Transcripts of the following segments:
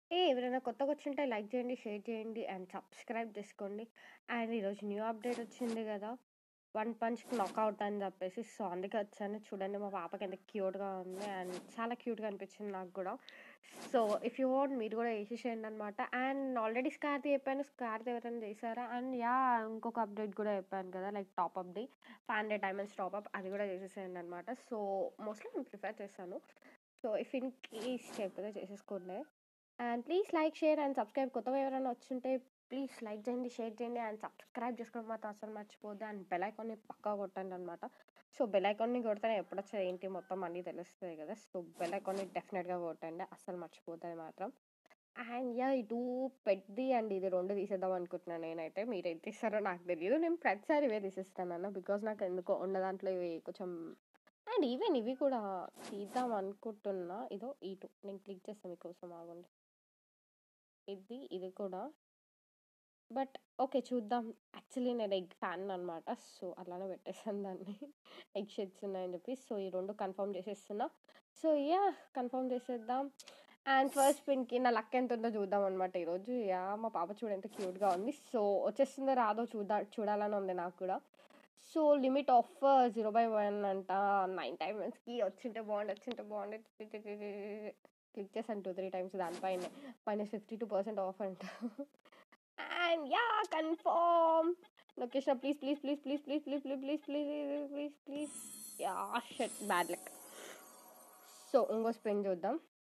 ఏ ఎవరైనా కొత్తగా వచ్చుంటే లైక్ చేయండి, షేర్ చేయండి అండ్ సబ్స్క్రైబ్ చేసుకోండి. అండ్ ఈరోజు న్యూ అప్డేట్ వచ్చింది గదా! వన్ పంచ్‌కి నాకౌట్ అని జెప్పేసి. సో, అందుకే వచ్చాను. చూడండి మా పాపకి ఎంత క్యూట్‌గా ఉంది. అండ్ చాలా క్యూట్‌గా అనిపించింది నాకు గూడా. సో, ఇఫ్ యూ వాంట్ మీరు గూడా ఏసేసేయండనమాట. అండ్ ఆల్రెడీ స్కార్‌ది చెప్పాను. స్కార్‌ది ఎవరైనా చేసారా? And yeah! ఇంకొక అప్డేట్ గూడా చెప్పాను కదా! లైక్ టాపప్‌ది 500 డైమండ్స్ టాపప్ అది గూడా చేసేసేయండనమాట. సో, మోస్ట్‌లీ నేను ప్రిఫర్ చేస్తాను. సో, ఇఫ్ ఇన్ కేస్ చేయకపోతే చేసేసుకోండి. And please like, share and subscribe. కొత్తగా ఎవరైనా వచ్చుంటే ప్లీజ్ లైక్ చేయండి, షేర్ చేయండి అండ్ సబ్స్క్రైబ్ చేసుకోవడం మాత్రం అస్సలు మర్చిపోవద్దు. అండ్ బెల్ ఐకాన్‌ని పక్కా కొట్టండనమాట. సో, బెల్ ఐకాన్‌ని కొడితేనే ఎప్పుడొచ్చేది ఏంటి మొత్తం అన్నీ తెలుస్తాయి గదా! సో, బెల్ ఐకాన్‌ని డెఫినిట్‌గా కొట్టండి. అస్సలు మర్చిపోవద్దు అది మాత్రం. And yeah! ఇటు పెట్‌ది అండ్ ఇది 2 తీసేద్దాం అనుకుంటున్నాను నేనైతే. మీరేం తీస్తారో నాకు తెలీదు. నేను ప్రతిసారి ఇవే తీసేస్తానన్న. బికాజ్ నాకెందుకో ఉన్న దాంట్లో ఇవి కొంచెం అండ్ ఈవెన్ ఇవి కూడా తీద్దాం అనుకుంటున్నా. ఇదో ఈ 2 నేను క్లిక్ చేస్తా మీకోసం ఆగండి. ఇది, ఇది కూడా. బట్ ఓకే చూద్దాం. యాక్చువల్లీ నేను ఎగ్ ఫ్యాన్ అనమాట. సో, అలానే పెట్టేసాను దాన్ని. ఎగ్ షేడ్స్ ఉన్నాయని చెప్పి. సో, ఈ 2 కన్ఫర్మ్ చేసేస్తున్నా. So, yeah! కన్ఫర్మ్ చేసేద్దాం. అండ్ ఫస్ట్ స్పిన్‌కి నా లక్ ఎంతుందో చూద్దాం అనమాట ఈరోజు. యాహ్! మా పాప చూడు ఎంత క్యూట్‌గా ఉంది. సో, వచ్చేస్తుందో రాదో చూద్దా చూడాలని ఉంది నాకు కూడా. సో, లిమిట్ ఆఫ్ 0/1 అంట. 9 డైమండ్స్‌కి వచ్చుంటే బాగుండు, వచ్చుంటే బాగుండు. క్లిక్ చేశాను 2, 3 టైమ్స్ దానిపైనే. మైనస్ 52% ఆఫ్ అంట. And yeah! Confirm. Location please, please, please, please, please, please, please, please, please, please, please. Yeah! Shit bad luck. So, ఇంకో స్పిన్ చూద్దాం.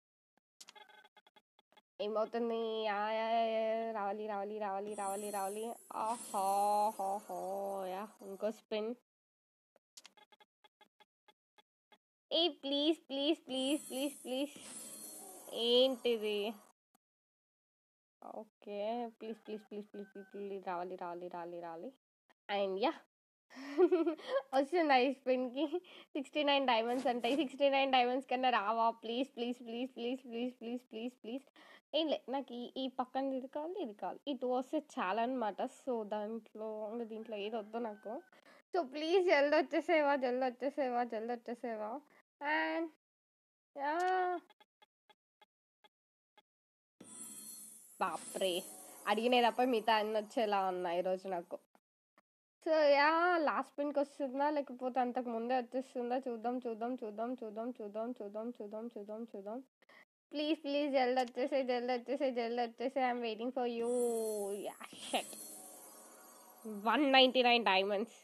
ఏమవుతుంది? యాహ్! యాహ్! యాహ్! రావాలి, రావాలి, రావాలి, రావాలి, రావాలి. ఆహాహాహా! యాహ్! ఇంకో స్పిన్. ఏ please, please, please, please, please. ఏంటిది? Okay. Please, please, please, please, please, please రావాలి, రావాలి, రావాలి, రావాలి. And yeah! వస్తున్నాయి ఈ స్పిన్‌కి 69 డైమండ్స్ అంట. ఈ 69 డైమండ్స్ కన్నా రావా? Please, please, please, please, please, please, please, please. ఏం లే నాకు ఈ ఈ పక్కనది ఇది కావాలి, ఇది కావాలి. ఈ 2 వస్తే చాలనమాట. సో, దాంట్లో ఇంగ దీంట్లో ఏది వద్దు నాకు. సో, ప్లీజ్ జల్ది వచ్చేసేవా, జల్ది వచ్చేసేవా, జల్ది వచ్చేసేవా. And yeah! బాప్రే! అడిగినయి తప్ప మిగతా అన్నీ వచ్చేలా ఉన్నాయి ఈరోజు నాకు. So, yeah! లాస్ట్ స్పిన్‌కొస్తుందా? లేకపోతే అంతకు ముందే వచ్చేస్తుందా? చూద్దాం, చూద్దాం, చూద్దాం, చూద్దాం, చూద్దాం, చూద్దాం, చూద్దాం, చూద్దాం, చూద్దాం. ప్లీజ్, ప్లీజ్ జల్ది వచ్చేసేయి, జల్ది వచ్చేసేయి, జల్ది వచ్చేసేయి. I am waiting for you. Yeah! Shit. 199 diamonds.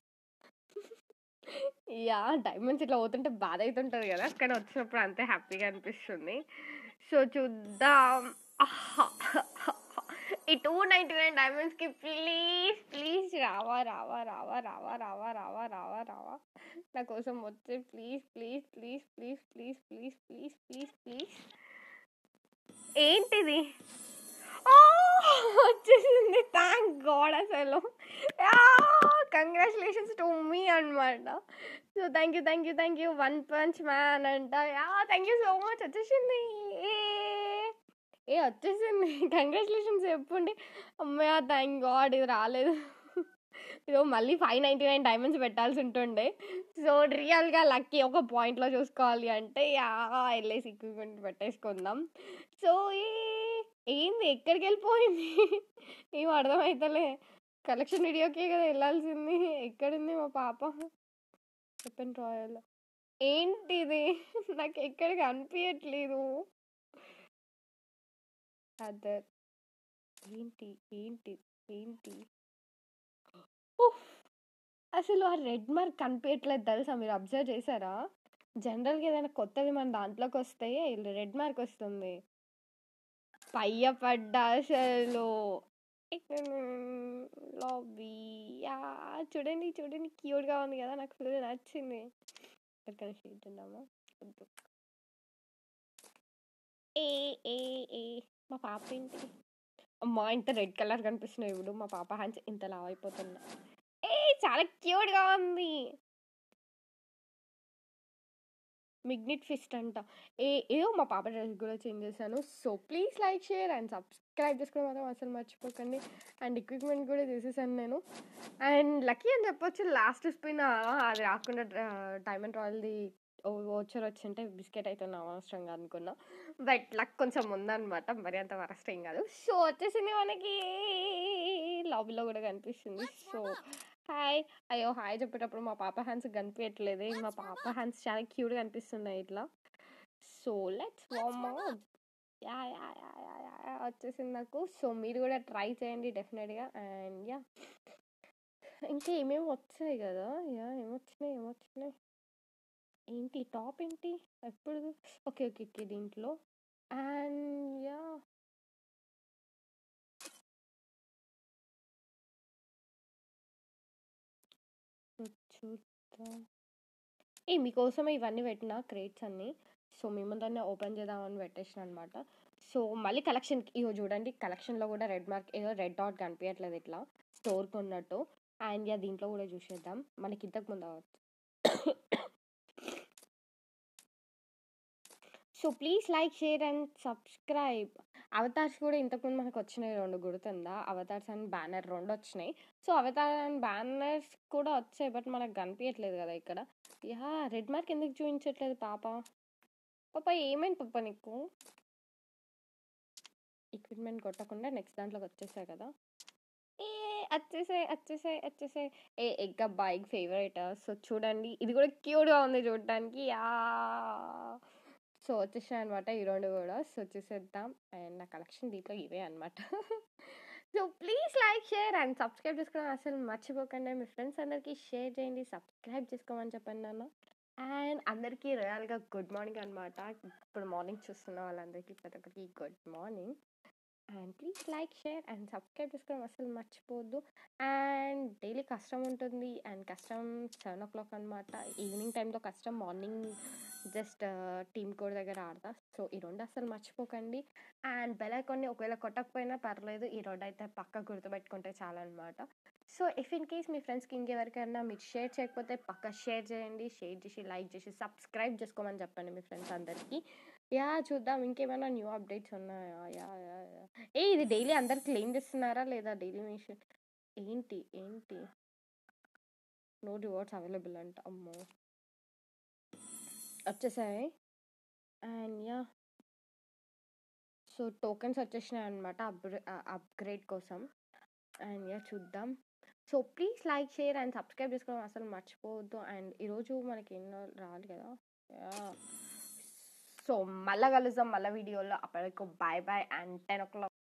Yeah! Diamonds ఇట్లా పోతుంటే బాధ అయితుంటది గదా! కానీ వచ్చినప్పుడు అంతే హ్యాపీగా అనిపిస్తుంది. సో, చూద్దాం. ఆహా! ఈ 299 డైమండ్స్‌కి ప్లీజ్, ప్లీజ్ రావా, రావా, రావా, రావా, రావా, రావా, రావా, రావా. నా కోసం వచ్చేయి please, please, please, please, please, please, please, please, please. ఏంటిది? ఓహ్! వచ్చేసింది. థాంక్ గాడ్ అసలు. యాహ్! కంగ్రాచ్యులేషన్స్ టు మీ అనమాట. So, thank you, thank you, thank you. One punch man అంట. Yeah! Thank you so much వచ్చేసింది. ఏ ఏ వచ్చేసింది. Congratulations చెప్పుండి. హమ్మయ్య! థాంక్ గాడ్ ఇది రాలేదు. ఇగో మళ్ళీ 599 డైమండ్స్ పెట్టాల్సి ఉంటుండే. సో, రియల్‌గా లక్కీ ఒక పాయింట్‌లో చూసుకోవాలి అంటే యాహ్! ఎళ్ళేసి ఎక్విప్‌మెంట్ పెట్టేసుకుందాం. సో, ఏ ఏంది ఎక్కడికెళ్ళిపోయింది? ఏం అర్థమైతలే. కలెక్షన్ వీడియోకే కదా ఎళ్ళాల్సింది. ఎక్కడుంది మా పాప? Weapon royal. ఏంటిది? నాకు ఎక్కడ కనిపియట్లేదు. అదర్. ఏంటి? ఏంటి? ఏంటి? ఉఫ్! అసలు ఆ రెడ్ మార్క్ కనిపియట్లేదు తెలుసా? మీరు అబ్జర్వ్ చేసారా? జనరల్‌గా ఏదైనా కొత్తది మన దాంట్లోకొస్తే రెడ్ మార్క్ వస్తుంది. పయ్య పడ్డా అసలు. Lobby yeah! చూడండి, చూడండి క్యూట్‌గా ఉంది కదా! నాకు ఫుల్ నచ్చింది. ఎక్కడికైనా షీట్ ఉందామా? వద్దు. ఏ ఏ ఏ మా పాప ఏంటి? అమ్మా! ఇంత రెడ్ కలర్ కనిపిస్తున్నాయి చూడు. మా పాప హ్యాండ్స్ ఇంత లావయిపోతున్నాయి. ఏ చాలా క్యూట్‌గా ఉంది. మిగ్నెట్ ఫిస్ట్ అంట. ఏ ఏదో మా పాప డ్రెస్ కూడా చేంజ్ చేశాను. So, please like, share and subscribe చేసుకోవడం మాత్రం అస్సలు మర్చిపోకండి. అండ్ ఎక్విప్‌మెంట్ కూడా చేసేసాను నేను. అండ్ లక్కీ అని చెప్పొచ్చు. లాస్ట్ స్పిన్ అది రాకుండా డ్ర డైమండ్ రాయల్‌ది ఓ వోచర్ వచ్చుంటే బిస్కెట్ అయితే అనవసరంగా అనుకున్నా. బట్ లక్ కొంచెం ఉందన్నమాట మరి అంత వరస్ట్ ఏం కాదు సో వచ్చేసింది మనకి లాబీలో కూడా కనిపిస్తుంది సో హాయ్ అయ్యో హాయ్ చెప్పేటప్పుడు మా పాప హ్యాండ్స్ కనిపించట్లేదు మా పాప హ్యాండ్స్ చాలా క్యూట్గా కనిపిస్తున్నాయి ఇట్లా so let's warm yeah yeah yeah yeah yeah వచ్చేసింది నాకు సో మీరు కూడా ట్రై చేయండి డెఫినెట్గా అండ్ యా ఇంకా ఏమేమి వచ్చాయి కదా యా ఏమొచ్చినాయి ఏమొచ్చినాయి ఏంటి టాప్ ఏంటి ఎప్పుడు ఓకే ఓకే ఓకే దీంట్లో అండ్ యా చూద్దాం ఏ మీకోసం ఇవన్నీ పెట్టిన క్రేట్స్ అన్నీ సో మేము దాన్ని ఓపెన్ చేద్దామని పెట్టేసిన అనమాట సో మళ్ళీ కలెక్షన్కి ఇగో చూడండి కలెక్షన్లో కూడా రెడ్ మార్క్ ఏదో రెడ్ డాట్ కనిపించట్లేదు ఇట్లా స్టోర్కి ఉన్నట్టు అండ్ యా దీంట్లో కూడా చూసేద్దాం మనకి ఇంతకు ముందు అవ్వచ్చు so please like share and subscribe avatars కూడా ఇంతకుముందు మనకు వచ్చినాయి రెండు గుర్తుందా అవతార్స్ అండ్ బ్యానర్ రెండు వచ్చినాయి సో అవతార్ అండ్ బ్యానర్స్ కూడా వచ్చాయి బట్ మనకు కనిపించట్లేదు కదా ఇక్కడ యా రెడ్ మార్క్ ఎందుకు చూపించట్లేదు పాప పాప ఏమైంది పాప నీకు ఎక్విప్మెంట్ కొట్టకుండా నెక్స్ట్ దాంట్లోకి వచ్చేసాయి కదా ఏ వచ్చేసాయి వచ్చేసాయి వచ్చేసాయి ఏ ఎగ్ అబ్బా ఎగ్ ఫేవరెట్ సో చూడండి ఇది కూడా క్యూట్గా ఉంది చూడడానికి యా సో వచ్చేసాయి అనమాట ఈ రెండు కూడా సో చూసేద్దాం అండ్ నా కలెక్షన్ దీంట్లో ఇవే అనమాట so please like share and subscribe చేసుకోవడం అసలు మర్చిపోకండి మీ ఫ్రెండ్స్ అందరికీ షేర్ చేయండి సబ్స్క్రైబ్ చేసుకోమని చెప్పండి నాన్న అండ్ అందరికీ రియల్గా గుడ్ మార్నింగ్ అనమాట ఇప్పుడు మార్నింగ్ చూస్తున్న వాళ్ళందరికీ ప్రతి ఒక్కరికి good morning and please like share and subscribe చేసుకోవడం అసలు మర్చిపోవద్దు అండ్ డైలీ కష్టం ఉంటుంది అండ్ కష్టం సెవెన్ ఓ క్లాక్ అనమాట ఈవినింగ్ టైంలో కష్టం మార్నింగ్ జస్ట్ టీమ్ కోడ్ దగ్గర ఆడతా సో ఈ రెండు అసలు మర్చిపోకండి అండ్ బెల్ ఐకాన్ని ఒకవేళ కొట్టకపోయినా పర్లేదు ఈ రెండు అయితే పక్క గుర్తుపెట్టుకుంటే చాలన్నమాట సో ఇఫ్ ఇన్ కేస్ మీ ఫ్రెండ్స్కి ఇంకెవరికైనా మీరు షేర్ చేయకపోతే పక్క షేర్ చేయండి షేర్ చేసి లైక్ చేసి సబ్స్క్రైబ్ చేసుకోమని చెప్పండి మీ ఫ్రెండ్స్ అందరికీ యా చూద్దాం ఇంకేమైనా న్యూ అప్డేట్స్ ఉన్నాయా యా యా యా ఏ ఇది డైలీ అందరు క్లెయిమ్ చేస్తున్నారా లేదా డైలీ మిషన్ ఏంటి ఏంటి నో రివార్డ్స్ అవైలబుల్ అంట అమ్మో వచ్చేసాయి అండ్ యా సో టోకెన్స్ వచ్చేసినాయి అనమాట అప్గ్రే అప్గ్రేడ్ కోసం అండ్ యా చూద్దాం so please like share and subscribe చేసుకోవడం అసలు మర్చిపోవద్దు అండ్ ఈరోజు మనకి ఎన్నో రావాలి కదా యా సో మళ్ళీ కలుద్దాం మళ్ళీ వీడియోలో అప్పటికి bye bye and ten oh clock